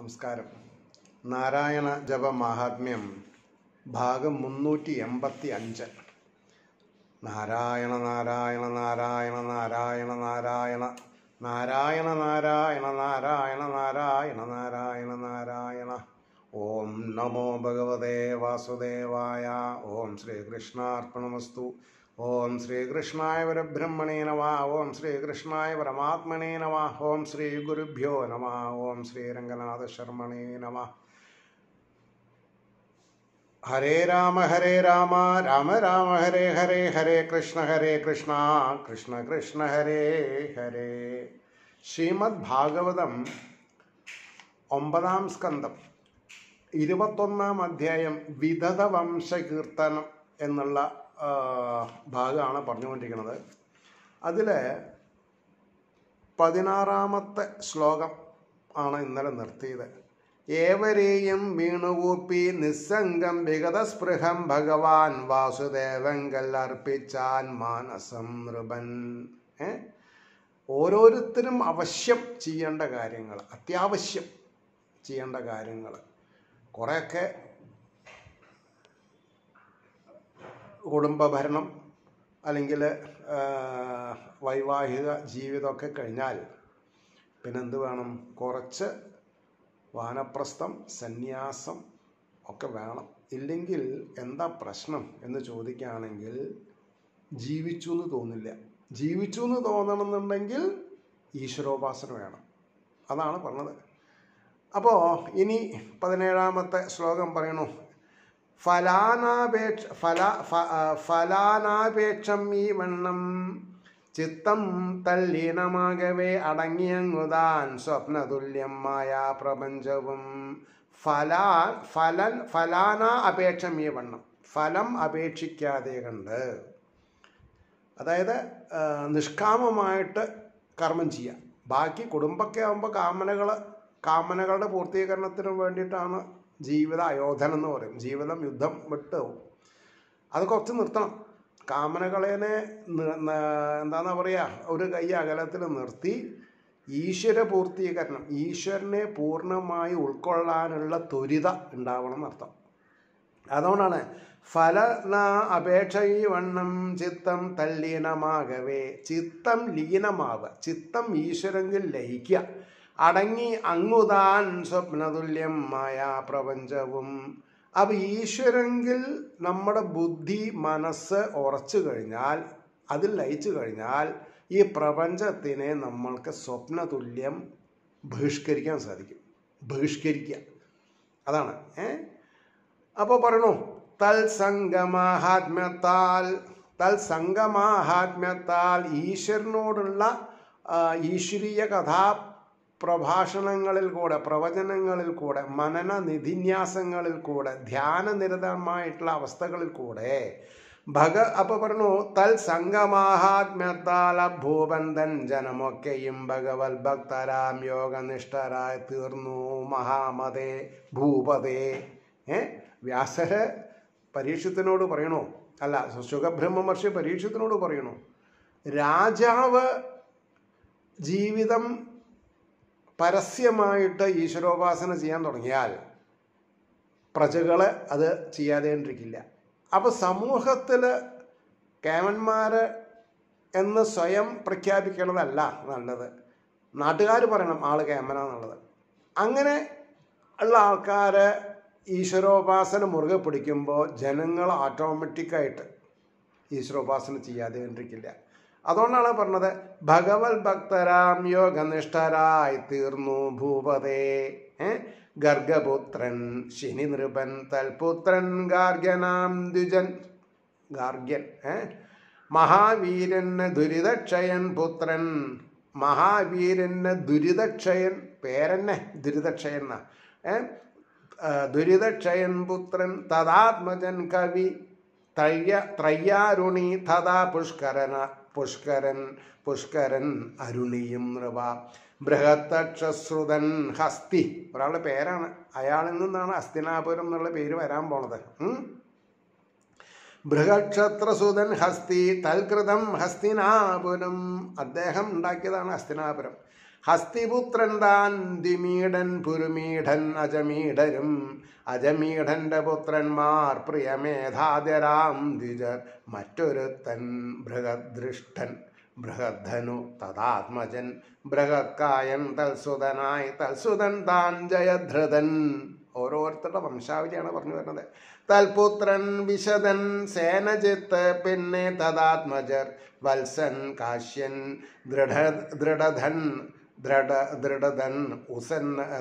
നമസ്കാരം നാരായണ ജപ മാഹാത്മ്യം ഭാഗം മുന്നൂറ്റി എൺപത്തി അഞ്ച് നാരായണ നാരായണ നാരായണ നാരായണ നാരായണ നാരായണ നാരായണ നാരായണ നാരായണ നാരായണ നാരായണ ഓം നമോ ഭഗവതേ വാസുദേവായ ഓം ശ്രീകൃഷ്ണാർപ്പണമസ്തു ഓം ശ്രീകൃഷ്ണായ പരബ്രഹ്മണേ നമ ഓം ശ്രീകൃഷ്ണായ പരമാത്മനേ നമ ഓം ശ്രീ ഗുരുഭ്യോ നമ ഓം ശ്രീരംഗനാഥ ശർമ്മണേ നമ ഹരേ രാമ ഹരേ രാമ രാമ രാമ ഹരേ ഹരേ ഹരേ കൃഷ്ണ ഹരേ കൃഷ്ണ കൃഷ്ണ കൃഷ്ണ ഹരേ ഹരേ ശ്രീമദ് ഭാഗവതം ഒമ്പതാം സ്കന്ധം ഇരുപത്തൊന്നാം അധ്യായം വിധത വംശകീർത്തനം എന്നുള്ള ആ, ഭാഗമാണ് പറഞ്ഞുകൊണ്ടിരിക്കുന്നത് അതിൽ പതിനാറാമത്തെ ശ്ലോകം ആണ് ഇന്നലെ നിർത്തിയത് ഏവരെയും വീണുകൂപ്പി നിസ്സംഗം വിഗതസ്പൃഹം ഭഗവാൻ വാസുദേവങ്കൽ അർപ്പിച്ചാൻ മാനസം നൃപൻ ഏ ഓരോരുത്തരും അവശ്യം ചെയ്യേണ്ട കാര്യങ്ങൾ അത്യാവശ്യം ചെയ്യേണ്ട കാര്യങ്ങൾ കുറേയൊക്കെ കുടുംബഭരണം അല്ലെങ്കിൽ വൈവാഹിക ജീവിതമൊക്കെ കഴിഞ്ഞാൽ പിന്നെന്ത് വേണം കുറച്ച് വാനപ്രസ്ഥം സന്യാസം ഒക്കെ വേണം ഇല്ലെങ്കിൽ എന്താ പ്രശ്നം എന്ന് ചോദിക്കുകയാണെങ്കിൽ ജീവിച്ചു എന്ന് തോന്നില്ല ജീവിച്ചു എന്ന് തോന്നണമെന്നുണ്ടെങ്കിൽ ഈശ്വരോപാസന വേണം അതാണ് പറഞ്ഞത് അപ്പോൾ ഇനി പതിനേഴാമത്തെ ശ്ലോകം പറയണു ഫലാനാപേക്ഷ ഫല ഫ- ആ, ഫലാനാപേക്ഷം ഈ വണ്ണം ചിത്തം തല്ലീനമാകവേ അടങ്ങിയങ്ങുതാൻ സ്വപ്നതുല്യമായ പ്രപഞ്ചവും ഫലാ ഫലൻ ഫലാനാ അപേക്ഷം ഈ വണ്ണം ഫലം അപേക്ഷിക്കാതെ കണ്ട് അതായത് ആ, നിഷ്കാമമായിട്ട് കർമ്മം ചെയ്യുക ബാക്കി കുടുംബമൊക്കെ ആകുമ്പോൾ കാമനകൾ കാമനകളുടെ പൂർത്തീകരണത്തിന് വേണ്ടിയിട്ടാണ് ജീവിത അയോധനം എന്ന് പറയും ജീവിതം യുദ്ധം വിട്ട് പോകും അത് കുറച്ച് നിർത്തണം കാമനകളെ എന്താണെന്നാ പറയുക ഒരു കൈ അകലത്തിൽ നിർത്തി ഈശ്വര പൂർത്തീകരണം ഈശ്വരനെ പൂർണ്ണമായി ഉൾക്കൊള്ളാനുള്ള ത്വരിത ഉണ്ടാവണം എന്നർത്ഥം അതുകൊണ്ടാണ് ഫലന അപേക്ഷ ഈ വണ്ണം ചിത്തം തല്ലീനമാകവേ ചിത്തം ലീനമാവുക ചിത്തം ഈശ്വരങ്കിൽ ലയിക്കുക അടങ്ങി അങ്ങുതാൻ സ്വപ്നതുല്യം മായാ പ്രപഞ്ചവും അപ്പം ഈശ്വരെങ്കിൽ നമ്മുടെ ബുദ്ധി മനസ്സ് ഉറച്ചു കഴിഞ്ഞാൽ അതിൽ ലയിച്ചു കഴിഞ്ഞാൽ ഈ പ്രപഞ്ചത്തിനെ നമ്മൾക്ക് സ്വപ്നതുല്യം ബഹിഷ്കരിക്കാൻ സാധിക്കും ബഹിഷ്കരിക്കുക അതാണ് ഏ അപ്പോൾ പറയണു തൽസംഗമാഹാത്മ്യത്താൽ തൽസംഗമാഹാത്മ്യത്താൽ ഈശ്വരനോടുള്ള ആ, ഈശ്വരീയ കഥാ പ്രഭാഷണങ്ങളിൽ കൂടെ പ്രവചനങ്ങളിൽ കൂടെ മനന നിധിന്യാസങ്ങളിൽ കൂടെ ധ്യാനനിരതമായിട്ടുള്ള അവസ്ഥകളിൽ കൂടെ ഭഗ അപ്പൊ പറഞ്ഞു തൽ സംഗമാഹാത്മ്യത്താൽ ഭൂപന്തൻ ജനമൊക്കെയും ഭഗവത് ഭക്തരാം യോഗനിഷ്ഠരായി തീർന്നു മഹാമതേ ഭൂപതേ ഏ വ്യാസര് പരീക്ഷത്തിനോട് പറയണു അല്ല സുഖബ്രഹ്മ മഹർഷി പരീക്ഷത്തിനോട് പറയണു രാജാവ് ജീവിതം പരസ്യമായിട്ട് ഈശ്വരോപാസന ചെയ്യാൻ തുടങ്ങിയാൽ പ്രജകൾ അത് ചെയ്യാതെണ്ടിരിക്കില്ല അപ്പോൾ സമൂഹത്തിൽ കേമന്മാർ എന്ന് സ്വയം പ്രഖ്യാപിക്കണതല്ല നല്ലത് നാട്ടുകാർ പറയണം ആൾ കേമനാന്നുള്ളത് അങ്ങനെ ഉള്ള ആൾക്കാർ ഈശ്വരോപാസന മുറുകെ പിടിക്കുമ്പോൾ ജനങ്ങൾ ഓട്ടോമാറ്റിക്കായിട്ട് ഈശ്വരോപാസന ചെയ്യാതെ കണ്ടിരിക്കില്ല അതുകൊണ്ടാണ് പറഞ്ഞത് ഭഗവത് ഭക്തരാം യോഗനിഷ്ഠരായി തീർന്നു ഭൂപതേ ഏ? ഗർഗപുത്രൻ ശനി നൃപൻ തൽപുത്രൻ ഗാർഗ്യനാം ദ്വിജൻ ഗാർഗ്യൻ ഏ മഹാവീരന് ദുരിതക്ഷയൻ പുത്രൻ മഹാവീരന് ദുരിതക്ഷയൻ പേരന്നെ ദുരിതക്ഷയൻ എന്നാ ഏ ആ, ദുരിതക്ഷയൻ പുത്രൻ തഥാത്മജൻ കവി ത്രയ്യ ത്രയ്യാരുണി തഥാ പുഷ്കരന പുഷ്കരൻ പുഷ്കരൻ അരുണിയും നൃപ ബൃഹത്തക്ഷശ്രുതൻ ഹസ്തി ഒരാളുടെ പേരാണ് അയാളിൽ നിന്നാണ് ഹസ്തിനാപുരം എന്നുള്ള പേര് വരാൻ പോണത് ഉം. ബൃഹക്ഷത്രസുതൻ ഹസ്തി തൽകൃതം ഹസ്തിനാപുരം അദ്ദേഹം ഉണ്ടാക്കിയതാണ് ഹസ്തിനാപുരം ഹസ്തിപുത്രൻ താൻ ദിമീടൻ പുരുമീഠൻ അജമീഠരും അജമീഠന്റെ പുത്രന്മാർ പ്രിയമേധാദ്യരാം ദ്വിജർ മറ്റൊരുത്തൻ ബൃഹദൃഷ്ടൻ ബൃഹദ്ധനു തഥാത്മജൻ ബൃഹത്കായൻ തൽസുതനായി തൽസുതൻ താൻ ജയധൃതൻ ഓരോരുത്തരുടെ വംശാവലിയാണ് പറഞ്ഞു വരുന്നത് തൽപുത്രൻ വിശദൻ സേനജിത്ത് പിന്നെ തഥാത്മജർ വത്സൻ കാശ്യൻ ദൃഢ ദൃഢധൻ ദൃഢ ദൃഢധൻ ഉസൻ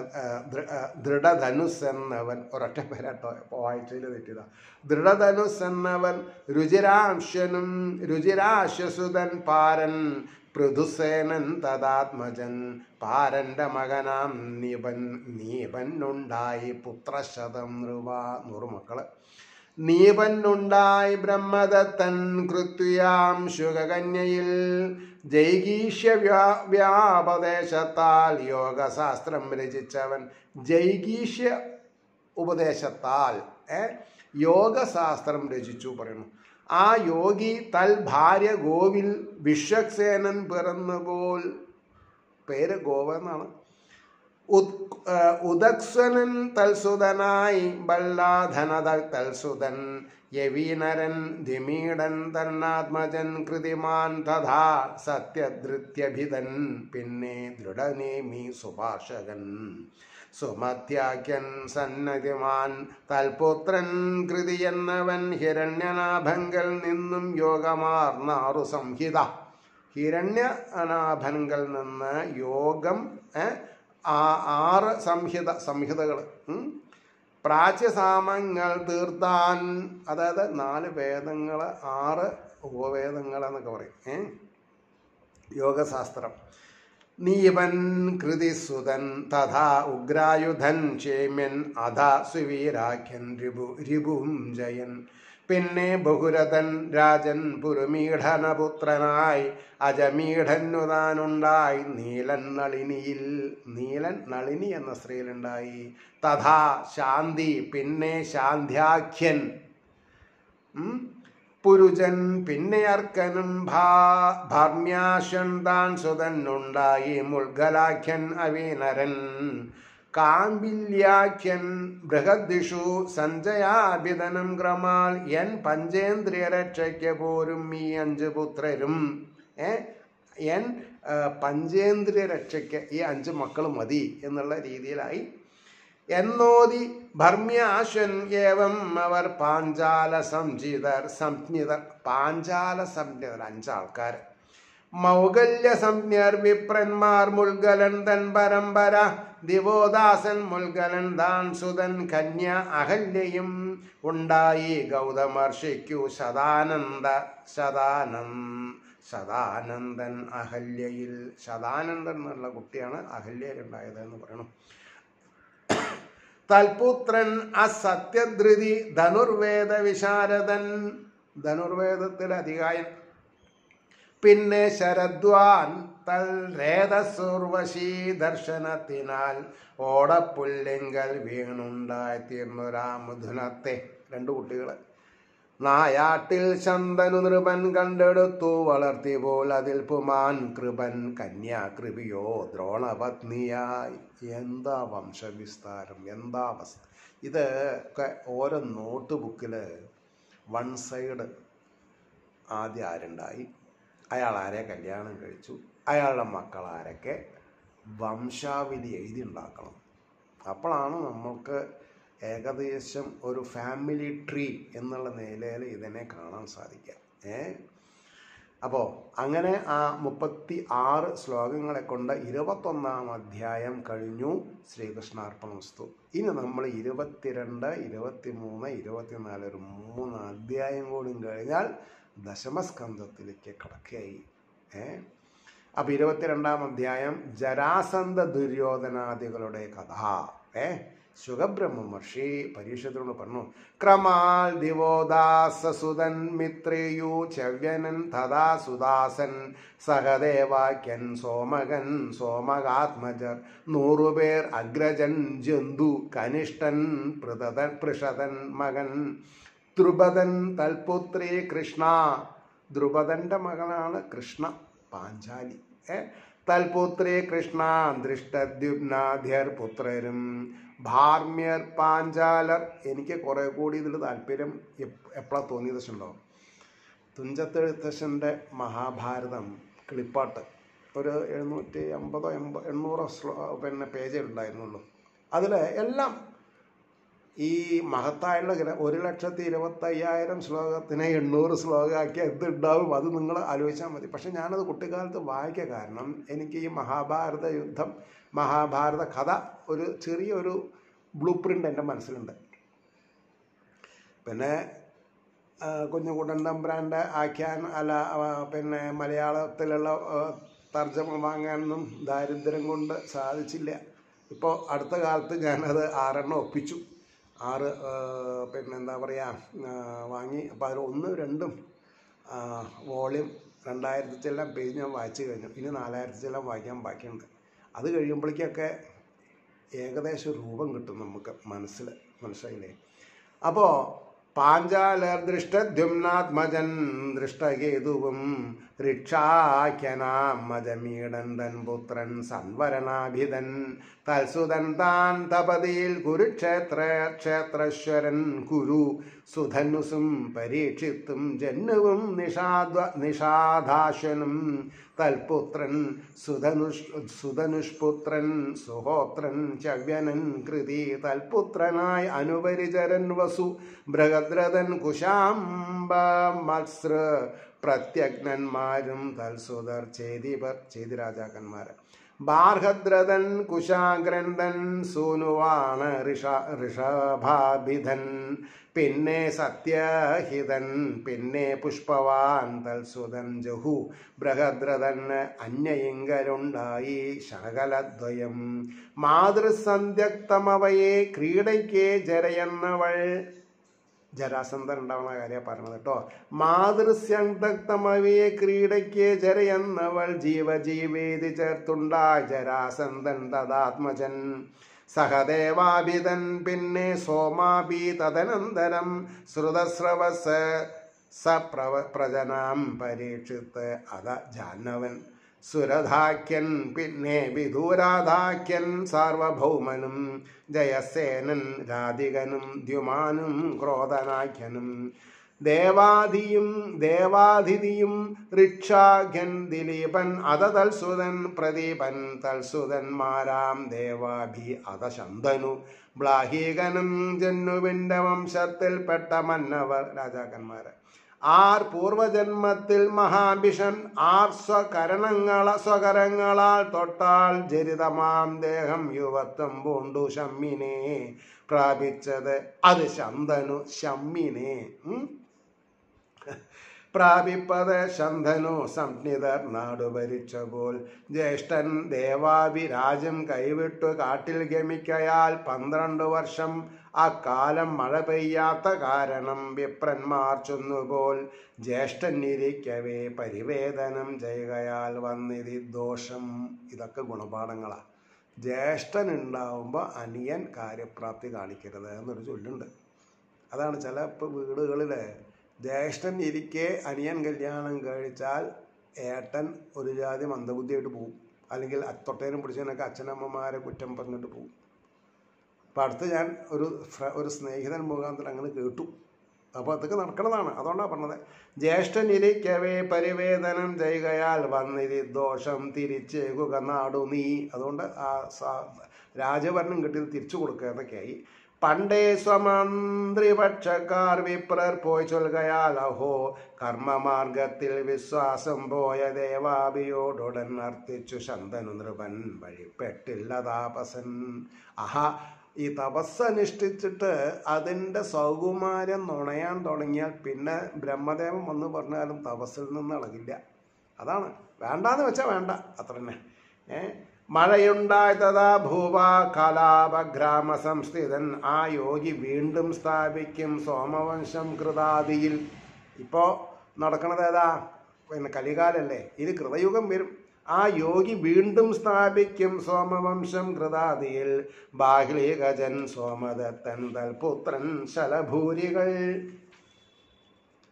ദൃഢധനുസ് എന്നവൻ ഒരൊറ്റ പേരാട്ടോ വായിച്ചതിൽ തെറ്റിയതാ ദൃഢധനുസ് എന്നവൻ രുചിരാംശനും രുചിരാശ്വസുതൻ പാരൻ പൃഥുസേനൻ തഥാത്മജൻ പാരന്റെ മകനാം നീപൻ നീപനുണ്ടായി പുത്രശതം നൃവ നൂറ് മക്കള് നീപനുണ്ടായി ബ്രഹ്മദത്തൻ കൃത്യാം ശുഗകന്യയിൽ ജൈഗീഷ്യ വ്യാ വ്യാപദേശത്താൽ യോഗശാസ്ത്രം രചിച്ചവൻ ജൈഗീഷ്യ ഉപദേശത്താൽ ഏ യോഗശാസ്ത്രം രചിച്ചു പറയുന്നു ആ യോഗി തൽ ഭാര്യ ഗോവിൽ വിശ്വക്സേനൻ പിറന്നുപോൽ പേര് ഗോവ എന്നാണ് ഉത്- ആ, ഉദക്സ്വനൻ തൽസുതനായി ബല്ലാധനത തൽസുതൻ യവീനരൻ ധിമീടൻ തന്നാത്മജൻ കൃതിമാൻ തഥാ സത്യധൃത്യഭിതൻ പിന്നെ ദൃഢനേമി സുഭാഷകൻ സുമത്യാഖ്യൻ സന്നതിമാൻ തൽപുത്രൻ കൃതി എന്നവൻ ഹിരണ്യനാഭങ്കൽ നിന്നും യോഗമാർന്നാറു സംഹിത ഹിരണ്യനാഭങ്കൽ നിന്ന് യോഗം ഏ, ആ- ആറ് സംഹിത സംഹിതകൾ പ്രാച്യസാമങ്ങൾ തീർത്താൻ അതായത് നാല് വേദങ്ങൾ ആറ് ഉപവേദങ്ങൾ എന്നൊക്കെ പറയും ഏ യോഗശാസ്ത്രം നീവൻ കൃതിസുതൻ തഥാ ഉഗ്രായുധൻ ക്ഷേമ്യൻ അധ സുവീരാഖ്യൻ രിപു രിപും ജയൻ പിന്നെ ബഹുരഥൻ രാജൻ പുരുമീഠനപുത്രനായി അജമീഠന്നുതാനുണ്ടായി നീലൻ നളിനിയിൽ നീലൻ നളിനി എന്ന സ്ത്രീയിലുണ്ടായി തഥാ ശാന്തി പിന്നെ ശാന്ത്യാഖ്യൻ ഉം. പുരുജൻ പിന്നെ അർക്കനും ഭാ ഭർമ്യാശൻ താൻ സുതന്നുണ്ടായി മുൾഗലാഖ്യൻ അവീനരൻ കാമ്പില്യാഖ്യൻ ബൃഹദ്ദിഷു സഞ്ജയാഭിതനം ക്രമാൽ എൻ പഞ്ചേന്ദ്രിയ രക്ഷയ്ക്ക് പോരും ഈ അഞ്ച് പുത്രരും ഏ എൻ ആ, പഞ്ചേന്ദ്രിയ രക്ഷയ്ക്ക് ഈ അഞ്ച് മക്കൾ മതി എന്നുള്ള രീതിയിലായി എന്നോതി ഭർമ്യാശ്വൻ ഏവം അവർ പാഞ്ചാല സംജിതർ സംജ്ഞിതർ പാഞ്ചാല സംജ്ഞിതർ അഞ്ചാൾക്കാർ മൗഗല്യ സംജ്ഞർ വിപ്രന്മാർ മുൽഗലൻ തൻ പരമ്പര ദിവോദാസൻ മുൽഗലൻ താൻ സുതൻ കന്യ അഹല്യയും ഉണ്ടായി ഗൗതമർഷിക്കു ശതാനന്ദ ശതാനന്ദ ശതാനന്ദൻ അഹല്യയിൽ ശതാനന്ദൻ എന്നുള്ള കുട്ടിയാണ് അഹല്യയിലുണ്ടായത് എന്ന് പറയണം തൽപുത്രൻ അസത്യധൃതി ധനുർവേദ വിശാരദൻ ധനുർവേദത്തിൽ അധികായൻ പിന്നെ ശരദ്വാൻ തൽ രേതസുർവശീ ദർശനത്തിനാൽ ഓടപ്പുല്ലിങ്കൽ വീണുണ്ടായി തീർന്നൊരാ മധുനത്തെ രണ്ടു കുട്ടികൾ നായാട്ടിൽ ശന്തനു നൃപൻ കണ്ടെടുത്തു വളർത്തി പോൽ അതിൽ പുമാൻ കൃപൻ കന്യാകൃപിയോ ദ്രോണപത്നിയായി എന്താ വംശവിസ്താരം എന്താ അവസ്ഥ ഇത് ഒക്കെ ഓരോ നോട്ട് ബുക്കിൽ വൺ സൈഡ് ആദ്യം ആരുണ്ടായി അയാൾ ആരെ കല്യാണം കഴിച്ചു അയാളുടെ മക്കൾ ആരൊക്കെ വംശാവലി എഴുതി ഉണ്ടാക്കണം അപ്പോഴാണ് നമ്മൾക്ക് ഏകദേശം ഒരു ഫാമിലി ട്രീ എന്നുള്ള നിലയിൽ ഇതിനെ കാണാൻ സാധിക്കുക ഏ അപ്പോൾ അങ്ങനെ ആ മുപ്പത്തി ആറ് ശ്ലോകങ്ങളെ കൊണ്ട് ഇരുപത്തൊന്നാം അധ്യായം കഴിഞ്ഞു ശ്രീകൃഷ്ണാർപ്പണവസ്തു ഇനി നമ്മൾ ഇരുപത്തിരണ്ട് ഇരുപത്തി മൂന്ന് ഇരുപത്തിനാല് ഒരു മൂന്ന് അധ്യായം കൂടി കഴിഞ്ഞാൽ ദശമസ്കന്ധത്തിലേക്ക് കടക്കുകയായി ഏ അപ്പം ഇരുപത്തിരണ്ടാം അധ്യായം ജരാസന്ധ ദുര്യോധനാദികളുടെ കഥ ഏ സുഖബ്രഹ്മ മഹർഷി പരീക്ഷത്തിനോട് പറഞ്ഞു ക്രമാൽ ദിവോദാസസുതൻ മിത്രേയു ചവ്യനൻ തഥാ സുദാസൻ സഹദേവാക്യൻ സോമകൻ സോമകാത്മജർ നൂറുപേർ അഗ്രജൻ ജന്തു കനിഷ്ഠൻ പൃതൻ പൃഷതൻ മകൻ ദ്രുപദൻ തൽപുത്രി കൃഷ്ണ ദ്രുപദന്റെ മകളാണ് കൃഷ്ണ പാഞ്ചാലി ഏ തൽപുത്രേ കൃഷ്ണ ദൃഷ്ടദ്യുപ്നാധ്യർ പുത്രരും ഭാർമ്യർ പാഞ്ചാലർ എനിക്ക് കുറെ കൂടി ഇതിൽ താല്പര്യം എപ്പോഴാണ് തോന്നിയത് വെച്ചിട്ടുണ്ടോ തുഞ്ചത്തെഴുത്തച്ഛൻ്റെ മഹാഭാരതം കിളിപ്പാട്ട് ഒരു എഴുന്നൂറ്റി അമ്പതോ എൺപ എണ്ണൂറോ ശ്ലോ പിന്നെ പേജേ ഉണ്ടായിരുന്നുള്ളൂ അതിൽ എല്ലാം ഈ മഹത്തായുള്ള ഗ്ര- ഒരു ലക്ഷത്തി ഇരുപത്തയ്യായിരം ശ്ലോകത്തിനെ എണ്ണൂറ് ശ്ലോകമാക്കി എന്തുണ്ടാവും അത് നിങ്ങൾ ആലോചിച്ചാൽ മതി പക്ഷെ ഞാനത് കുട്ടിക്കാലത്ത് വായിക്കുക കാരണം എനിക്ക് ഈ മഹാഭാരത യുദ്ധം മഹാഭാരത കഥ ഒരു ചെറിയൊരു ബ്ലൂ പ്രിൻ്റ് എൻ്റെ മനസ്സിലുണ്ട് പിന്നെ ആ, കുഞ്ഞുകുട്ടൻ തമ്പ്രാൻ്റെ ആഖ്യാൻ അല്ല ആ, പിന്നെ മലയാളത്തിലുള്ള ആ, തർജ്ജമ വാങ്ങാനൊന്നും ദാരിദ്ര്യം കൊണ്ട് സാധിച്ചില്ല ഇപ്പോൾ അടുത്ത കാലത്ത് ഞാനത് ആറെണ്ണം ഒപ്പിച്ചു ആറ് ആ, പിന്നെ എന്താ പറയുക വാങ്ങി അപ്പോൾ അതിൽ ഒന്ന് രണ്ടും വോളിയം രണ്ടായിരത്തി ചെല്ലാം പേജ് ഞാൻ വായിച്ചു കഴിഞ്ഞു ഇനി നാലായിരത്തി ചെല്ലാം വായിക്കാൻ ബാക്കിയുണ്ട് അത് കഴിയുമ്പോഴേക്കൊക്കെ ഏകദേശം രൂപം കിട്ടും നമുക്ക് മനസ്സിൽ മനസ്സിലായില്ലേ അപ്പോൾ പാഞ്ചാലർ ദൃഷ്ടദ്യുമ്നാത്മജൻ ദൃഷ്ടകേതുവും ഋക്ഷാഖ്യനാമജമീടൻ തൻ പുത്രൻ സൻവരണാഭിതൻ തൽസുതൻ താൻ തപതിയിൽ കുരുക്ഷേത്ര ക്ഷേത്രശ്വരൻ കുരു സുധനുസും പരീക്ഷിത്തും ജന്നുവും നിഷാദ്വ നിഷാദാശ്വനും തൽപുത്രൻ സുധനുഷ് സുധനുഷ്പുത്രൻ സുഹോത്രൻ ചവ്യനൻ കൃതി തൽപുത്രനായി അനുപരിചരൻ വസു ബൃഹദ്രഥൻ കുശാംബ മത്സൃ പ്രത്യഗ്നന്മാരും തൽസുതർ ചേതിപർ ചേതി രാജാക്കന്മാർ ബാർഹദ്രഥൻ കുശാഗ്രന്ഥൻ സൂനുവാണ് ഋഷ ഋഷഭാഭിധൻ പിന്നെ സത്യഹിതൻ പിന്നെ പുഷ്പവാൻ തൽസുതൻ ജഹു ബൃഹദ്രഥൻ അന്യയിങ്കരുണ്ടായി ശകലദ്വയം മാതൃസന്ധ്യക്തമവയെ ക്രീഡയ്ക്ക് ജരയെന്നവൾ ജരാസന്ധൻ ഉണ്ടാവുന്ന കാര്യമാണ് പറഞ്ഞത് കേട്ടോ മാതൃസ്യന്തക്തമവയെ ക്രീഡയ്ക്ക് ജരയെന്നവൾ ജീവജീവേതി ചേർത്തുണ്ടായ ജരാസന്ധൻ തദാത്മജൻ സഹദേവാഭിതൻ പിന്നെ സോമാഭി തദനന്തരം ശ്രുതസ്രവസ് സപ്രവ പ്രജനാം പരീക്ഷിത്ത് അത ജാഹ്നവൻ സുരധാക്യൻ പിന്നെ വിദൂരാധാക്യൻ സാർവഭൗമനും ജയസേനൻ രാധികനും ദ്യുമാനും ക്രോധനാഖ്യനും ദേവാധിയും ദേവാധിതിയും ഋക്ഷാഖ്യൻ ദിലീപൻ അത തൽസുതൻ പ്രദീപൻ തൽസുതന്മാരാം ദേവാഭി അത ശന്തനു ബ്ലാഹീകനും ജന്നുവിൻ്റെ വംശത്തിൽപ്പെട്ട മന്നവർ രാജാക്കന്മാർ ആർ പൂർവജന്മത്തിൽ മഹാഭിഷൻ ആർ സ്വകരണങ്ങള സ്വകരങ്ങളാൽ തൊട്ടാൽ ജരിതമാം ദേഹം യുവത്വം പൂണ്ടു ശമ്മിനെ പ്രാപിച്ചത് അത് ശന്തനു ശമ്മിനെ ഉം? പ്രാപിപ്പത് ശന്ധനു സംജ്ഞിതർ നാടു ഭരിച്ചപോൽ ജ്യേഷ്ഠൻ ദേവാഭിരാജം കൈവിട്ടു കാട്ടിൽ ഗമിക്കയാൽ പന്ത്രണ്ട് വർഷം അക്കാലം മഴ പെയ്യാത്ത കാരണം വിപ്രന്മാർ ചൊന്നുപോൽ ജ്യേഷ്ഠൻ ഇരിക്കവേ പരിവേദനം ചെയ്യുകയാൽ വന്നിതി ദോഷം ഇതൊക്കെ ഗുണപാഠങ്ങളാണ് ജ്യേഷ്ഠൻ ഉണ്ടാവുമ്പോൾ അനിയൻ കാര്യപ്രാപ്തി കാണിക്കരുത് എന്നൊരു ചൊല്ലുണ്ട് അതാണ് ചില ഇപ്പോൾ വീടുകളിൽ ജ്യേഷ്ഠൻ ഇരിക്കെ അനിയൻ കല്യാണം കഴിച്ചാൽ ഏട്ടൻ ഒരു ജാതി മന്ദബുദ്ധിയായിട്ട് പോകും അല്ലെങ്കിൽ തൊട്ടേനും പിടിച്ചതിനൊക്കെ അച്ഛനമ്മമാരെ കുറ്റം പറഞ്ഞിട്ട് പോകും അപ്പം അടുത്ത് ഞാൻ ഒരു ഫ്ര ഒരു സ്നേഹിതൻ മുഖാന്തരം അങ്ങനെ കേട്ടു അപ്പോൾ അതൊക്കെ നടക്കണതാണ് അതുകൊണ്ടാണ് പറഞ്ഞത് ജ്യേഷ്ഠൻ ഇരിക്കവേ പരിവേദനം ചെയ്യുകയാൽ വന്നിരി ദോഷം തിരിച്ചേകുക നാടു നീ അതുകൊണ്ട് ആ സ- രാജഭരണം കിട്ടിയത് തിരിച്ചു കൊടുക്കുക എന്നൊക്കെയായി പണ്ടേ സ്വമന്ത്രിപക്ഷക്കാർ വിപ്രർ പോയി ചൊൽകയാൽ അഹോ കർമ്മമാർഗത്തിൽ വിശ്വാസം പോയ ദേവാഭിയോടുടൻ അർത്ഥിച്ചു ശന്തനു നൃപൻ വഴിപ്പെട്ടില്ല താപസൻ ആഹാ ഈ തപസ് അനുഷ്ഠിച്ചിട്ട് അതിൻ്റെ സൗകുമാര്യം നുണയാൻ തുടങ്ങിയാൽ പിന്നെ ബ്രഹ്മദേവൻ വന്ന് പറഞ്ഞാലും തപസ്സിൽ നിന്ന് ഇളകില്ല അതാണ് വേണ്ടാന്ന് വെച്ചാൽ വേണ്ട അത്ര തന്നെ ഏ മഴയുണ്ടായ തഥാ ഭൂവ കലാപഗ്രാമ സംസ്ഥിതൻ ആ യോഗി വീണ്ടും സ്ഥാപിക്കും സോമവംശം കൃതാദിയിൽ ഇപ്പോൾ നടക്കണത് ഏതാ പിന്നെ കലികാലല്ലേ ഇത് കൃതയുഗം വരും ആ യോഗി വീണ്ടും സ്ഥാപിക്കും സോമവംശം കൃതാദിയിൽ ബാഹ്ലീകജൻ സോമദത്തൻ തൽപുത്രൻ ശലഭൂരികൾ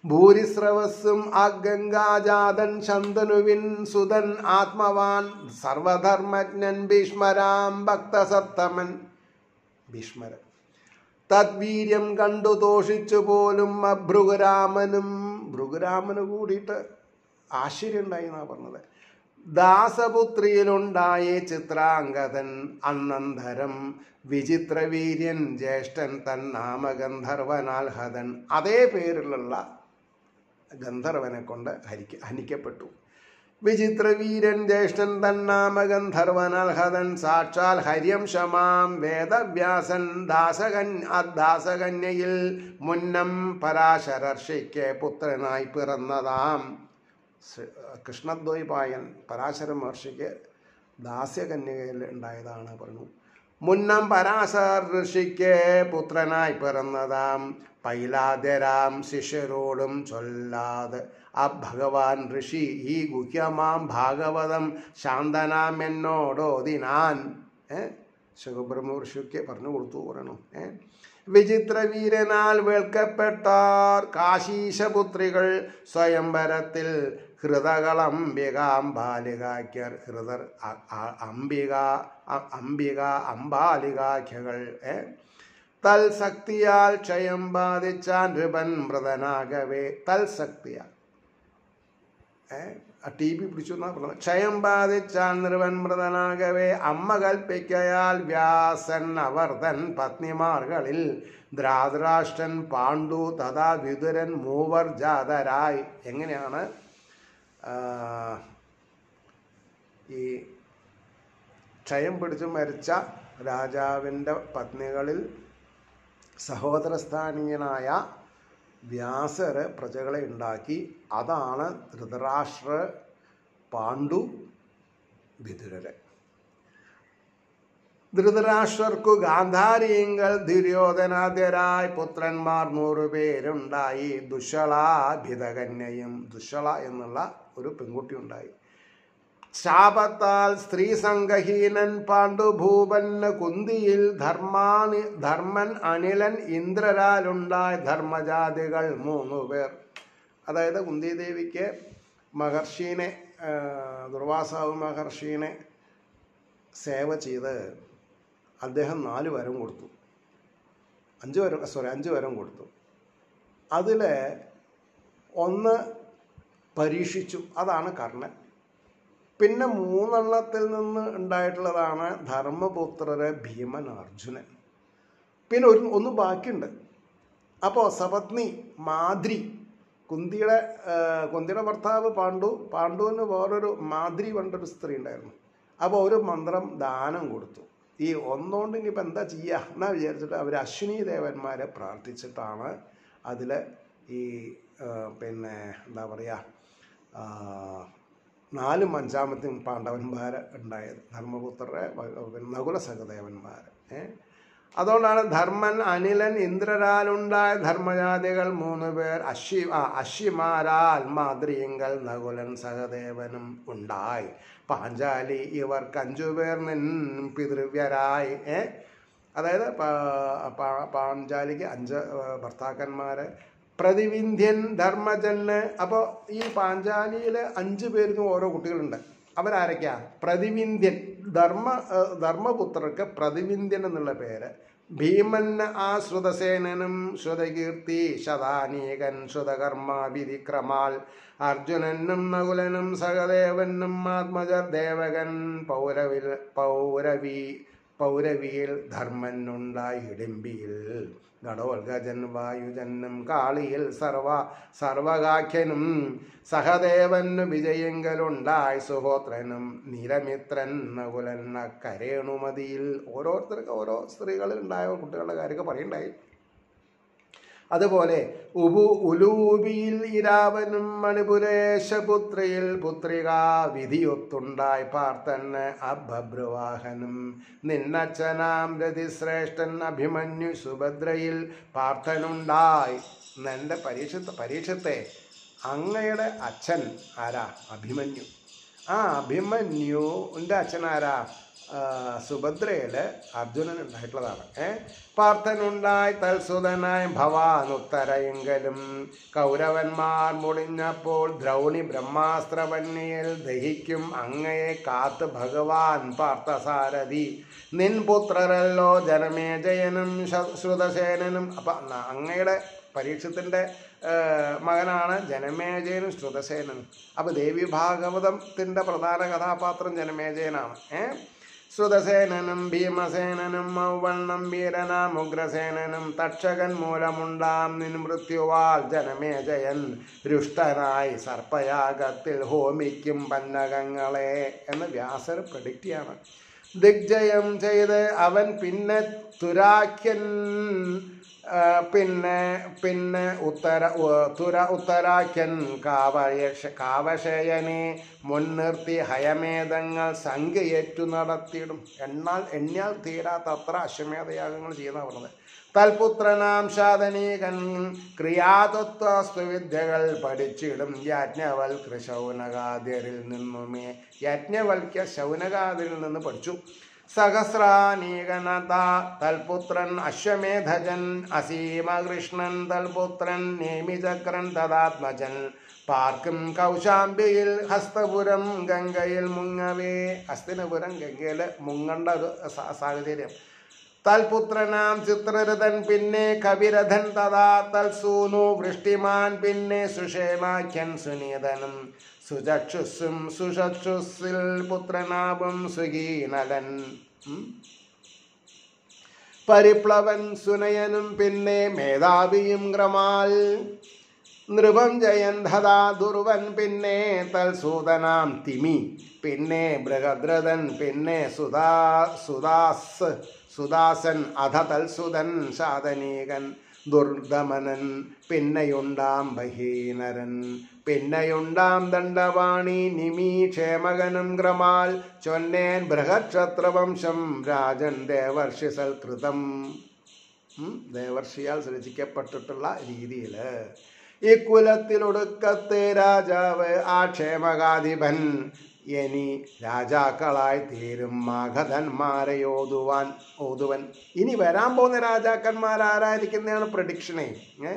ഭൂരിസ്രവസ്സും അഗംഗാജാതൻ ശന്തനുവിൻ സുതൻ ആത്മവാൻ സർവധർമ്മജ്ഞൻ ഭീഷ്മരാം ഭക്തസപ്തമൻ ഭീഷ്മരൻ തദ്വീര്യം കണ്ടു തോഷിച്ചു പോലും ഭൃഗുരാമനും ഭൃഗുരാമന് കൂടിയിട്ട് ആശ്ചര്യം ഉണ്ടായി എന്നാ പറഞ്ഞത് ദാസപുത്രിയിലുണ്ടായ ചിത്രാംഗതൻ അന്നന്തരം വിചിത്രവീര്യൻ ജ്യേഷ്ഠൻ തൻ നാമഗന്ധർവനാൽഹതൻ അതേ പേരിലുള്ള ഗന്ധർവനെ കൊണ്ട് ഹരിക്ക ഹനിക്കപ്പെട്ടു വിചിത്രവീരൻ ജ്യേഷ്ഠൻ തന്നാമഗന്ധർവനാൽ ഹതൻ സാക്ഷാൽ ഹര്യം ക്ഷമാം വേദവ്യാസൻ ദാസകൻ ദാസകന്യയിൽ മുന്നം പരാശരർഷിക്ക് പുത്രനായി പിറന്നതാം ശ്രീ- കൃഷ്ണദ്വൈപായൻ പരാശര മഹർഷിക്ക് ദാസ്യകന്യകയിൽ ഉണ്ടായതാണ് പറഞ്ഞു മുന്നം പരാശർ ഋഷിക്ക് പുത്രനായി പിറന്നതാം പൈലാദ്യരാം ശിഷ്യരോടും ചൊല്ലാതെ ആ ഭഗവാൻ ഋഷി ഈ ഗുഹ്യമാം ഭാഗവതം ശാന്തനാം എന്നോടോതിനാൻ ഏ ശുഖബ്രഹ്മ ഋഷിക്ക് പറഞ്ഞു കൊടുത്തു പറയണു ഏ വിചിത്രവീരനാൽ വേൾക്കപ്പെട്ടാർ കാശീശപുത്രികൾ സ്വയംവരത്തിൽ ഹൃദകളംബികാം ബാലികാക്യർ ഹൃദർ അ- അ- അംബിക അ- അംബിക അംബാലികാഖ്യകൾ ഏ തൽശക്തിയാൽ ക്ഷയം ബാധിച്ചാൻ നൃപൻ മൃതനാകവേ തൽശക്തിയാൽ ഏ ടി ബി പിടിച്ചു എന്നാ പറഞ്ഞത് ക്ഷയം ബാധിച്ചാൽ നിർവൻ മൃതനാകവേ അമ്മ കൽപ്പിക്കയാൽ വ്യാസൻ അവർദ്ധൻ പത്നിമാർകളിൽ ദ്രാതരാഷ്ട്രൻ പാണ്ഡു തഥാ വിതുരൻ മൂവർ ജാതരായി എങ്ങനെയാണ് ആ, ഈ ക്ഷയം പിടിച്ചു മരിച്ച രാജാവിൻ്റെ പത്നികളിൽ സഹോദരസ്ഥാനീയനായ വ്യാസർ പ്രജകളെ ഉണ്ടാക്കി അതാണ് ധൃതരാഷ്ട്ര പാണ്ഡു വിതുരര് ധൃതരാഷ്ട്രർക്കു ഗാന്ധാരിയങ്ങൾ ദുര്യോധനാദ്യരായി പുത്രന്മാർ നൂറുപേരുണ്ടായി ദുഷളാഭിതകന്യയും ദുഷള എന്നുള്ള ഒരു പെൺകുട്ടി ഉണ്ടായി ശാപത്താൽ സ്ത്രീ സംഘഹീനൻ പാണ്ഡുഭൂപന് കുന്തിയിൽ ധർമാനി ധർമ്മൻ അനിലൻ ഇന്ദ്രരാലുണ്ടായ ധർമ്മജാതികൾ മൂന്നു പേർ അതായത് കുന്തിദേവിക്ക് മഹർഷീനെ ആ, ദുർവാസാവ് മഹർഷീനെ സേവ ചെയ്ത് അദ്ദേഹം നാല് വരം കൊടുത്തു അഞ്ച് വരം സോറി അഞ്ച് വരം കൊടുത്തു അതിൽ ഒന്ന് പരീക്ഷിച്ചു അതാണ് കർണൻ പിന്നെ മൂന്നെണ്ണത്തിൽ നിന്ന് ഉണ്ടായിട്ടുള്ളതാണ് ധർമ്മപുത്രര് ഭീമൻ അർജുനൻ പിന്നെ ഒരു ഒന്ന് ബാക്കിയുണ്ട് അപ്പോൾ സപത്നി മാദ്രി കുന്തിയുടെ ആ, കുന്തിയുടെ ഭർത്താവ് പാണ്ഡു പാണ്ഡുവിന് വേറൊരു മാദ്രി പറഞ്ഞൊരു സ്ത്രീ ഉണ്ടായിരുന്നു അപ്പോൾ ഒരു മന്ത്രം ദാനം കൊടുത്തു ഈ ഒന്നുകൊണ്ട് ഇനിയിപ്പോൾ എന്താ ചെയ്യുക എന്നാ വിചാരിച്ചിട്ട് അവർ അശ്വിനി ദേവന്മാരെ പ്രാർത്ഥിച്ചിട്ടാണ് അതിൽ ഈ ആ, പിന്നെ എന്താ പറയുക ആ, നാലും അഞ്ചാമത്തെയും പാണ്ഡവന്മാർ ഉണ്ടായത് ധർമ്മപുത്രരെ നകുല സഹദേവന്മാർ ഏ അതുകൊണ്ടാണ് ധർമ്മൻ അനിലൻ ഇന്ദ്രരാലുണ്ടായ ധർമ്മജാതികൾ മൂന്ന് പേർ അശ്വി ആ അശ്വിമാരാൽ മാതൃയങ്കൽ നകുലൻ സഹദേവനും ഉണ്ടായി പാഞ്ചാലി ഇവർക്ക് അഞ്ചു പേർ നിൻ പിതൃവ്യരായി ഏ അതായത് പാ- പാ- പാഞ്ചാലിക്ക് അഞ്ച് ഏർ, ഭർത്താക്കന്മാര് പ്രതിവിന്ധ്യൻ ധർമ്മജന് അപ്പോൾ ഈ പാഞ്ചാലിയിൽ അഞ്ച് പേർക്കും ഓരോ കുട്ടികളുണ്ട് അവരാരൊക്കെയാ പ്രതിവിന്ധ്യൻ ധർമ്മ ഏർ, ധർമ്മപുത്രർക്ക് പ്രതിവിന്ധ്യൻ എന്നുള്ള പേര് ഭീമന് ആശ്രുതസേനനും ശ്രുതകീർത്തി ശതാനീകൻ ശ്രുതകർമ്മ വിധിക്രമാൽ അർജുനനും നകുലനും സഹദേവനും ആത്മജർ ദേവകൻ പൗരവിൽ പൗരവി പൗരവിയിൽ ധർമ്മനുണ്ടായി ഹിഡിമ്പിയിൽ ഘടോൽഗജൻ വായുജനും കാളിയിൽ സർവ സർവകാഖ്യനും സഹദേവന് വിജയങ്കലുണ്ടായി സുഹോത്രനും നിരമിത്രൻ നകുലൻ കരേണുമതിയിൽ ഓരോരുത്തർക്ക് ഓരോ സ്ത്രീകളിൽ ഉണ്ടായ കുട്ടികളുടെ കാര്യമൊക്കെ പറയണ്ടായി അതുപോലെ ഉബു ഉലൂബിയിൽ ഇരാവനും മണിപുരേശപുത്രിയിൽ പുത്രിക വിധിയൊത്തുണ്ടായി പാർത്തന് അഭബ്രുവാഹനും നിന്നച്ഛനാം രതിശ്രേഷ്ഠൻ അഭിമന്യു സുഭദ്രയിൽ പാർത്ഥനുണ്ടായി എൻ്റെ പരീക്ഷത്തെ പരീക്ഷത്തെ അങ്ങയുടെ അച്ഛൻ ആരാ അഭിമന്യു ആ അഭിമന്യുവിൻ്റെ അച്ഛൻ ആരാ ആ, സുഭദ്രയില് അർജുനൻ ഉണ്ടായിട്ടുള്ളതാണ് ഏ പാർത്ഥനുണ്ടായി തൽസുതനായി ഭവാൻ ഉത്തരയെങ്കിലും കൗരവന്മാർ മുടിഞ്ഞപ്പോൾ ദ്രൗണി ബ്രഹ്മാസ്ത്രവന്യയിൽ ദഹിക്കും അങ്ങയെ കാത്ത് ഭഗവാൻ പാർത്ഥസാരഥി നിൻ പുത്രരല്ലോ ജനമേജയനും ശ- ശ്രുതസേനനും അപ്പൊ ന- അങ്ങയുടെ പരീക്ഷത്തിന്റെ ആ, മകനാണ് ജനമേജയനും ശ്രുതസേനനും അപ്പൊ ദേവി ഭാഗവതത്തിന്റെ പ്രധാന കഥാപാത്രം ജനമേജയനാണ് ഏ ശ്രുതസേനനും ഭീമസേനനും മൗവണ്ണം വീരനാം ഉഗ്രസേനനും തക്ഷകൻ മൂലമുണ്ടാം നിൻ മൃത്യുവാൽ ജനമേജയൻ രുഷ്ടനായി സർപ്പയാഗത്തിൽ ഹോമിക്കും പന്നകങ്ങളെ എന്ന് വ്യാസർ പ്രഡിക്റ്റ് ചെയ്യാണ് ദിഗ്ജയം ചെയ്ത് അവൻ പിന്നെ തുരാഖ്യൻ ആ, പിന്നെ പിന്നെ ഉത്തര ഉ- തുര ഉത്തരാഖ്യൻ കാവയക്ഷ കാവശയനെ മുൻനിർത്തി ഹയമേധങ്ങൾ സംഖ്യയേറ്റു നടത്തിയിടും എണ്ണാൽ എണ്ണിയാൽ തീരാത്ത അത്ര അശ്വമേധയാഗങ്ങൾ ചെയ്യുന്ന പറഞ്ഞത് തൽപുത്രനാം ശാതനീകൻ ക്രിയാതത്വസ്തു വിദ്യകൾ പഠിച്ചിടും യാജ്ഞവൽകൃ ശൗനകാദ്യരിൽ നിന്നുമേ യാജ്ഞവൽക്യ ശൗനകാദ്യരിൽ നിന്ന് പഠിച്ചു സഹസ്രാനീകനത തൽപുത്രൻ അശ്വമേധജൻ അസീമകൃഷ്ണൻ തൽപുത്രൻ നേമിചക്രൻ തഥാത്മജൻ പാർക്കും കൗശാംബിയിൽ ഹസ്തപുരം ഗംഗയിൽ മുങ്ങവേ ഹസ്തിനപുരം ഗംഗയിൽ മുങ്ങേണ്ട ഒരു സാ- സാഹചര്യം തൽപുത്രനാം ചിത്രരഥൻ പിന്നെ കവിരഥൻ തഥാ തൽസൂനു വൃഷ്ടിമാൻ പിന്നെ സുഷേമാഖ്യൻ സുനീതനും സുചക്ഷുസ്സും സുഷക്ഷുസ്സിൽ പുത്രനാവും സുഗീനലൻ ഉം. പരിപ്ലവൻ സുനയനും പിന്നെ മേധാവിയും ക്രമാൽ നൃപം ജയൻ ധതാ ദുർവൻ പിന്നെ തൽസൂതനാം തിമി പിന്നെ ബൃഹദ്രഥൻ പിന്നെ സുധാ സുദാസ് സുദാസൻ അധ തൽസുതൻ ശാതനീകൻ ദുർദമനൻ പിന്നെയുണ്ടാം ബഹീനരൻ പിന്നെയുണ്ടാം ദണ്ഡവാണി നിമി ക്ഷേമകനും ക്രമാൽ ചൊന്നേൻ ബൃഹക്ഷത്രവംശം രാജൻ ദേവർഷി സൽകൃതം ഉം, ദേവർഷിയാൽ സൃജിക്കപ്പെട്ടിട്ടുള്ള രീതിയിൽ ഈ കുലത്തിലൊടുക്കത്തെ രാജാവ് ആ ക്ഷേമകാധിപൻ ഇനി രാജാക്കളായി തീരും മഗധന്മാരെ ഓതുവാൻ ഓതുവൻ ഇനി വരാൻ പോകുന്ന രാജാക്കന്മാർ ആരായിരിക്കുന്നതാണ് പ്രഡിക്ഷനെ ഏ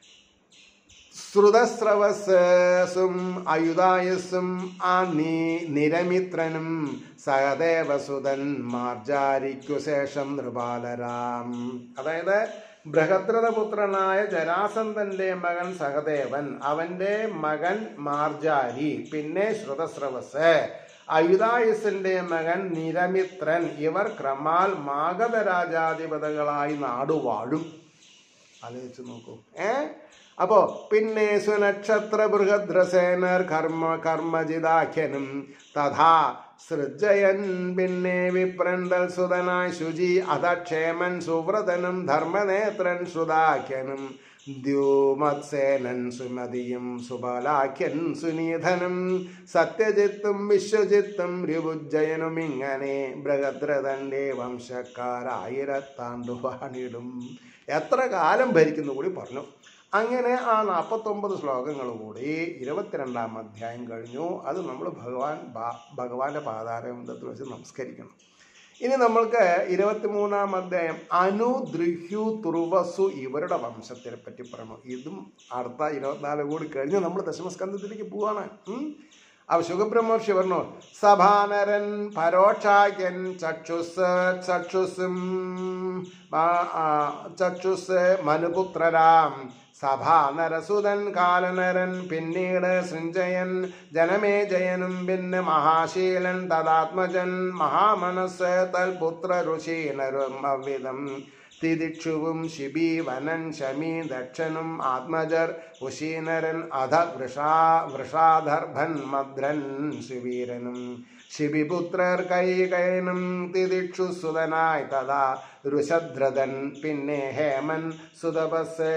ശ്രുതസ്രവസ്സും അയുധായസ്സും ആ നീ നിരമിത്രനും സഹദേവസുതൻ മാർജാരിക്കു ശേഷം നൃപാലരാം അതായത് ബൃഹദ്രഥപുത്രനായ ജരാസന്ധന്റെ മകൻ സഹദേവൻ അവന്റെ മകൻ മാർജാരി പിന്നെ ശ്രുതസ്രവസ് അയുധായുസിന്റെ മകൻ നിരമിത്രൻ ഇവർ ക്രമാൽ മാഗധ രാജാധിപതികളായി നാടുവാഴും ആലോചിച്ച് നോക്കൂ ഏ അപ്പോ പിന്നെ സുനക്ഷത്ര ബൃഹദ്രസേനർ കർമ്മ കർമ്മജിതാഖ്യനും തഥാ സൃജയൻ പിന്നെ വിപ്രണ്ടൽ സുതനായി ശുചി അധക്ഷേമൻ സുവ്രതനും ധർമ്മനേത്രൻ ശ്രുതാഖ്യനും ദ്യൂമത്സേനൻ സുമതിയും സുബലാഖ്യൻ സുനീധനും സത്യജിത്തും വിശ്വജിത്തും രിപുജയനും ഇങ്ങനെ ബൃഹദ്രഥന്റെ വംശക്കാരായിരത്താണ്ടു വാണിടും എത്ര കാലം ഭരിക്കുന്നു കൂടി പറഞ്ഞു അങ്ങനെ ആ നാൽപ്പത്തൊമ്പത് ശ്ലോകങ്ങൾ കൂടി ഇരുപത്തിരണ്ടാം അധ്യായം കഴിഞ്ഞു അത് നമ്മൾ ഭഗവാൻ ഭാ- ഭഗവാന്റെ പാതാരബന്ധത്തിൽ വെച്ച് നമസ്കരിക്കണം ഇനി നമ്മൾക്ക് ഇരുപത്തിമൂന്നാം അധ്യായം അനു ദ്രുഹ്യു തുർവസു ഇവരുടെ വംശത്തിനെ പറ്റി പറയണം ഇതും അടുത്ത ഇരുപത്തിനാല് കൂടി കഴിഞ്ഞ് നമ്മൾ ദശമസ്കന്ധത്തിലേക്ക് പോവാണ് ഉം. അപ്പൊ ശുഖബ്രഹ്മർഷി പറഞ്ഞു സഭാനരൻ പരോക്ഷായൻ ചക്ഷുസ് ചക്ഷുസും ആ- ആ, ചക്ഷുസ് മനുപുത്രരാം സഭാനരസുതൻ കാലനരൻ പിന്നീട് സൃഞ്ജയൻ ജനമേജയനും പിന്നെ മഹാശീലൻ തദാത്മജൻ മഹാമനസ് തൽപുത്ര ഋഷീനരും അവിധം തിദിക്ഷുവും ശിബി വനൻ ശമി ദക്ഷനും ആത്മജർ ഉശീനരൻ അധ വൃഷാ വൃഷാധർഭൻ മദ്രൻ ശിവീരനും ശിബിപുത്രർ കൈകയനും തിദിക്ഷു സുതനായി തഥാ ഋഷദ്രഥൻ പിന്നെ ഹേമൻ സുതപസ്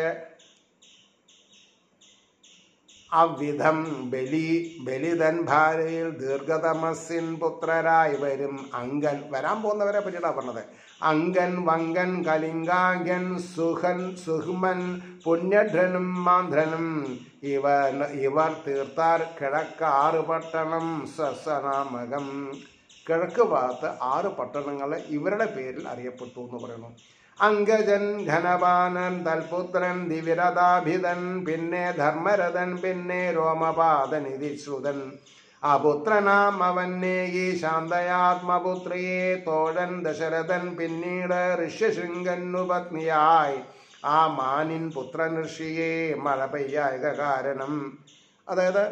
അവിധം ബലി ബലിതൻ ഭാര്യയിൽ ദീർഘതമസ്സിൻ പുത്രരായി വരും അങ്കൻ വരാൻ പോകുന്നവരെ പറ്റിയിട്ടാണ് പറഞ്ഞത് അങ്കൻ വങ്കൻ കലിംഗാങ്കൻ സുഹൻ സുഹ്മൻ പുണ്യധ്രനും മാന്ത്രനും ഇവർ ഇവർ തീർത്താർ കിഴക്കാറ് പട്ടണം സസനാമകം കിഴക്ക് ഭാഗത്ത് ആറ് പട്ടണങ്ങൾ ഇവരുടെ പേരിൽ അറിയപ്പെട്ടു എന്ന് പറയുന്നു അങ്കജൻ ഘനപാനൻ തൽപുത്രൻ ദിവിരതാഭിതൻ പിന്നെ ധർമ്മരഥൻ പിന്നെ രോമപാതൻ ശ്രുതൻ അപുത്രനാം അവന്നേകി ശാന്തയാത്മപുത്രിയെ തോഴൻ ദശരഥൻ പിന്നീട് ഋഷ്യശൃംഗന്നു പത്നിയായി ആ മാനിൻ പുത്രൻ ഋഷിയെ മഴ പെയ്യായക കാരണം അതായത്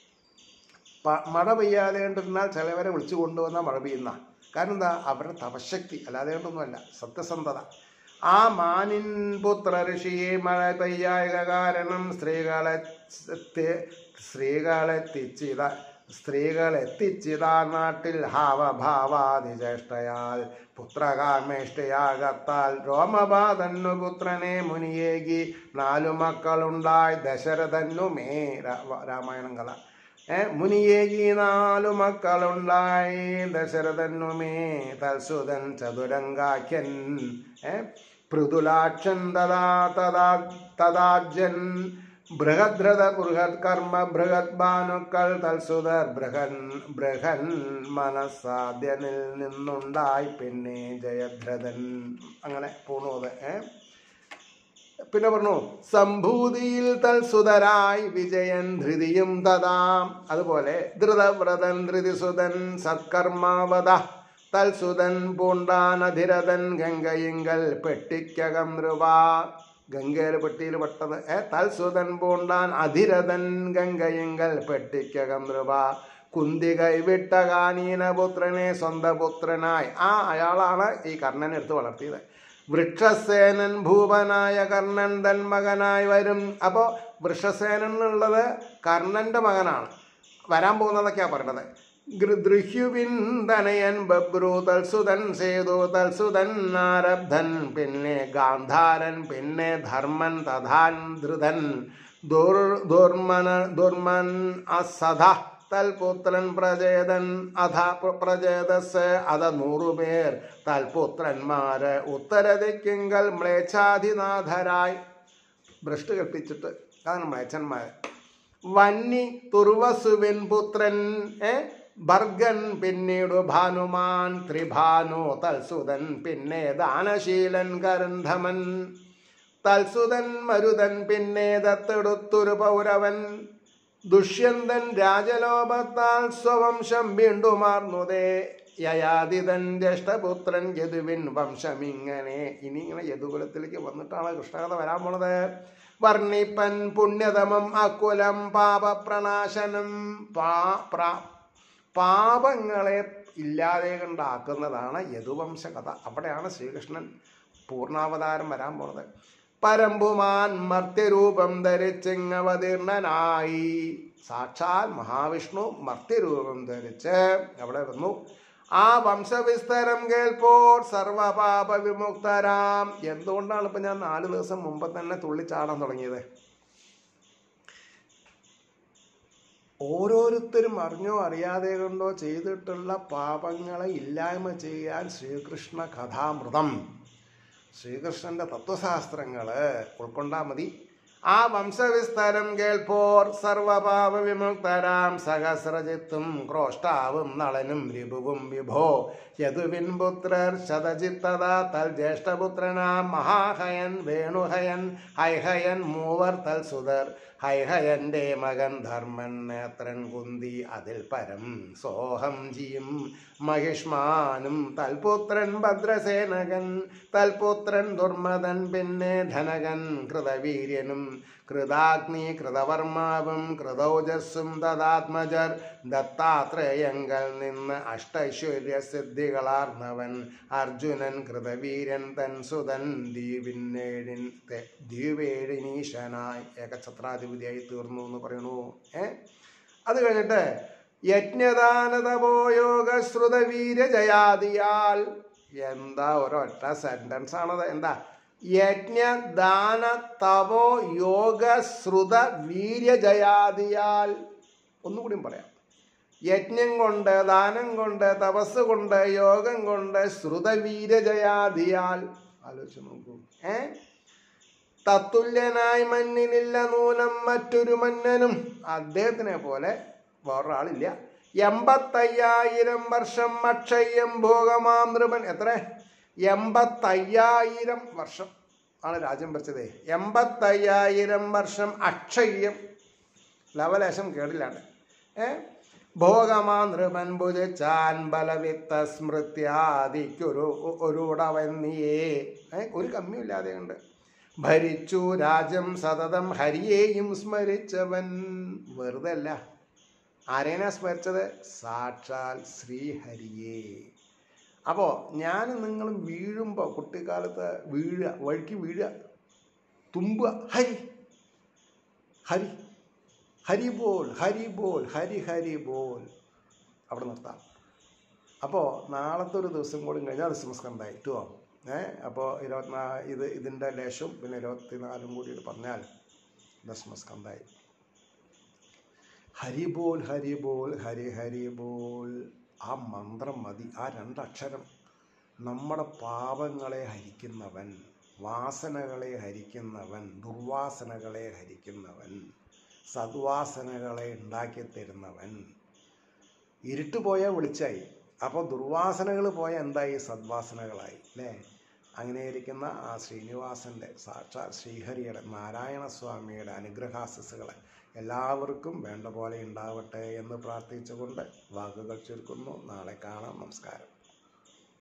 പ- മഴ പെയ്യാതെ കണ്ടിരുന്നാൽ ചിലവരെ വിളിച്ചു കൊണ്ടുവന്ന മഴ പെയ്യുന്ന കാരണം എന്താ അവരുടെ തപശക്തി അല്ലാതെ കൊണ്ടൊന്നുമല്ല സത്യസന്ധത ആ മാനിൻ പുത്ര ഋഷിയെ മഴ പെയ്യായക കാരണം സ്ത്രീകളെ തെ- സ്ത്രീകളെ തിച്ചിത സ്ത്രീകളെത്തിച്ചിതാ നാട്ടിൽ ഹാവഭാവാതിചേഷ്ടയാൽ പുത്രകാമേഷ്ടയാകത്താൽ രോമപാതന്നു പുത്രനെ മുനിയേകി നാലു മക്കളുണ്ടായി ദശരഥന്നു മേ രാ- രാമായണം കഥ ഏ മുനിയേകി നാലു മക്കളുണ്ടായി ദശരഥന്നു മേ തൽസുതൻ ചതുരംഗാഖ്യൻ ഏ പൃഥുലാക്ഷൻ തഥാ തഥാ തഥാജൻ ബൃഹദ്രഥ ബൃഹത് കർമ്മ ബൃഹത് ഭാനുക്കൾ തൽസുതർ ബൃഹൻ ബൃഹൻ മനസ്സാദ്യനിൽ നിന്നുണ്ടായി പിന്നെ ജയദ്രഥൻ അങ്ങനെ പോണു അത് ഏ പിന്നെ പറഞ്ഞു സംഭൂതിയിൽ തൽസുതരായി വിജയൻ ധൃതിയും തഥാം അതുപോലെ ധൃതവ്രതൻ ധൃതിസുതൻ സത്കർമാവത തൽസുതൻ പൂണ്ടാനധിരതൻ ഗംഗയിങ്കൽ പെട്ടിക്കകം നൃവ ഗംഗയിൽ പെട്ടിയിൽ പെട്ടത് ഏ തൽസുതൻ പൂണ്ടാൻ അധിരഥൻ ഗംഗയിങ്കൽ പെട്ടിക്കകം നൃവ കുന്തി കൈവിട്ട കാനീനപുത്രനെ സ്വന്തം പുത്രനായി ആ അയാളാണ് ഈ കർണനെ എടുത്ത് വളർത്തിയത് വൃക്ഷസേനൻ ഭൂപനായ കർണൻ തൻ മകനായി വരും അപ്പോൾ വൃക്ഷസേനൻ എന്നുള്ളത് കർണന്റെ മകനാണ് വരാൻ പോകുന്നതൊക്കെയാ പറയണത് ഗൃദ്രുഹ്യുവിൻ തനയൻ ബബ്രു തൽസുതൻ സേതു തൽസുതൻ ആരബ്ധൻ പിന്നെ ഗാന്ധാരൻ പിന്നെ ധർമ്മൻ തഥാൻ ധൃതൻ ദുർ ദുർമന ദുർമൻ അസധ തൽപുത്രൻ പ്രജേതൻ അധ പ്രജേതസ് അത നൂറുപേർ തൽപുത്രന്മാര് ഉത്തരദിക്കിങ്കൽ മ്ലേച്ഛാധിനാഥരായി ഭ്രഷ്ട് കൽപ്പിച്ചിട്ട് അതാണ് മ്ലേച്ഛന്മാർ വന്നി തുർവസുവിൻ പുത്രൻ ഏ ഭർഗൻ പിന്നീട് ഭാനുമാൻ ത്രിഭാനു തൽസുതൻ പിന്നെ ദാനശീലൻ കരന്ധമൻ തൽസുതൻ മരുതൻ പിന്നെ ദത്തെടുത്തൊരു പൗരവൻ ദുഷ്യന്തൻ രാജലോപത്താൽ സ്വവംശം വീണ്ടുമാർന്നുതേ യയാതിതൻ ജ്യേഷ്ഠപുത്രൻ യദുവിൻ വംശം ഇങ്ങനെ ഇനി ഇങ്ങനെ യദുകുലത്തിലേക്ക് വന്നിട്ടാണ് കൃഷ്ണകഥ വരാൻ പോണത് വർണ്ണിപ്പൻ പുണ്യതമം അക്കുലം പാപപ്രണാശനം പാ പ്ര- പാപങ്ങളെ ഇല്ലാതെ കണ്ടാക്കുന്നതാണ് യദുവംശ കഥ അവിടെയാണ് ശ്രീകൃഷ്ണൻ പൂർണ്ണാവതാരം വരാൻ പോണത് പരമ്പുമാൻ മർത്യരൂപം ധരിച്ചിങ്ങവതീർണനായി സാക്ഷാൽ മഹാവിഷ്ണു മർത്യരൂപം ധരിച്ച് അവിടെ വന്നു ആ വംശവിസ്താരം കേൾപ്പോൾ സർവപാപ വിമുക്തരാം എന്തുകൊണ്ടാണ് ഇപ്പൊ ഞാൻ നാല് ദിവസം മുമ്പ് തന്നെ തുള്ളിച്ചാടാൻ തുടങ്ങിയത് ഓരോരുത്തരും അറിഞ്ഞോ അറിയാതെ കൊണ്ടോ ചെയ്തിട്ടുള്ള പാപങ്ങളെ ഇല്ലായ്മ ചെയ്യാൻ ശ്രീകൃഷ്ണ കഥാമൃതം ശ്രീകൃഷ്ണന്റെ തത്വശാസ്ത്രങ്ങൾ ഉൾക്കൊണ്ടാൽ മതി ആ വംശവിസ്താരം കേൾപ്പോർ സർവപാപ വിമുക്തരാം സഹസ്രജിത്തും ക്രോഷ്ടാവും നളനും രിപുവും വിഭോ യദുവിൻ പുത്രർ ശതജിത്തത തൽ ജ്യേഷ്ഠപുത്രനാം മഹാഹയൻ വേണുഹയൻ ഹൈഹയൻ മൂവർ തൽ സുതർ ഹൈഹയന്റെ മകൻ ധർമ്മൻ നേത്രൻ കുന്തി അതിൽ പരം സോഹം ജിയും മഹിഷ്മാനും തൽപുത്രൻ ഭദ്രസേനകൻ തൽപുത്രൻ ദുർമദൻ പിന്നെ ധനകൻ കൃതവീര്യനും കൃതാഗ്നി കൃതവർമാവും കൃതൗജസ്സും തഥാത്മജർ ദത്താത്രേയങ്കൽ നിന്ന് അഷ്ടൈശ്വര്യ സിദ്ധികളാർന്നവൻ അർജുനൻ കൃതവീരൻ തൻ സുതൻ ദ്വീപിന്നേഴിൻ ദ്വീപേഴിനീശനായി ഏകഛത്രാധിപതിയായി തീർന്നു എന്ന് പറയണു ഏ അത് കഴിഞ്ഞിട്ട് യജ്ഞദാനതപോ യോഗശ്രുതവീര ജയാദിയാൽ എന്താ ഒരൊറ്റ സെന്റൻസ് ആണത് എന്താ യജ്ഞദാന തപോ യോഗ ശ്രുത വീര്യജയാദിയാൽ ഒന്നുകൂടിയും പറയാം യജ്ഞം കൊണ്ട് ദാനം കൊണ്ട് തപസ് കൊണ്ട് യോഗം കൊണ്ട് ശ്രുതവീരജയാദിയാൽ ആലോചിച്ച് നോക്കൂ ഏ തത്തുല്യനായി മണ്ണിനില്ല നൂനം മറ്റൊരു മന്നനും അദ്ദേഹത്തിനെ പോലെ വേറൊരാളില്ല എൺപത്തയ്യായിരം വർഷം അക്ഷയം ഭോഗമാം നൃപൻ എത്ര എൺപത്തയ്യായിരം വർഷം ആണ് രാജ്യം ഭരിച്ചത് എൺപത്തയ്യായിരം വർഷം അക്ഷയം ലവലേശം കേടില്ലാണ് ഏ ഭോഗമാ നൃപൻ ഭുജാൻ ബലവിത്ത സ്മൃത്യാദിക്കൊരു ഒരുടവന്നിയേ ഏ ഒരു കമ്മിയില്ലാതെ ഉണ്ട് ഭരിച്ചു രാജ്യം സതതം ഹരിയെയും സ്മരിച്ചവൻ വെറുതെ അല്ല ആരേനാ സ്മരിച്ചത് സാക്ഷാൽ ശ്രീഹരിയെ അപ്പോൾ ഞാൻ നിങ്ങൾ വീഴുമ്പോൾ കുട്ടിക്കാലത്ത് വീഴുക വഴിക്ക് വീഴുക തുമ്പുക ഹരി ഹരി ഹരി ബോൾ ഹരി ബോൾ ഹരി ഹരി ബോൾ അവിടെ നിർത്താം അപ്പോൾ നാളത്തെ ഒരു ദിവസം കൂടി കഴിഞ്ഞാൽ ക്രിസ്മസ് കണ്ടായി കേട്ടോ ഏ അപ്പോൾ ഇരുപത്തിനാ ഇത് ഇതിൻ്റെ ലേശവും പിന്നെ ഇരുപത്തിനാലും കൂടി പറഞ്ഞാൽ ക്രിസ്മസ് കണ്ടായി ഹരി ബോൾ ഹരി ബോൾ ഹരി ഹരി ബോൾ ആ മന്ത്രം മതി ആ രണ്ടക്ഷരം നമ്മുടെ പാപങ്ങളെ ഹരിക്കുന്നവൻ വാസനകളെ ഹരിക്കുന്നവൻ ദുർവാസനകളെ ഹരിക്കുന്നവൻ സദ്വാസനകളെ ഉണ്ടാക്കി തരുന്നവൻ ഇരുട്ട് പോയാൽ വെളിച്ചായി അപ്പോൾ ദുർവാസനകൾ പോയാൽ എന്തായി സദ്വാസനകളായി അല്ലേ അങ്ങനെ ഇരിക്കുന്ന ആ ശ്രീനിവാസൻ്റെ സാക്ഷാൽ ശ്രീഹരിയുടെ നാരായണസ്വാമിയുടെ അനുഗ്രഹാശസ്സുകൾ എല്ലാവർക്കും വേണ്ട പോലെ ഉണ്ടാവട്ടെ എന്ന് പ്രാർത്ഥിച്ചുകൊണ്ട് വാക്കുകൾ ചുരുക്കുന്നു നാളെ കാണാം നമസ്കാരം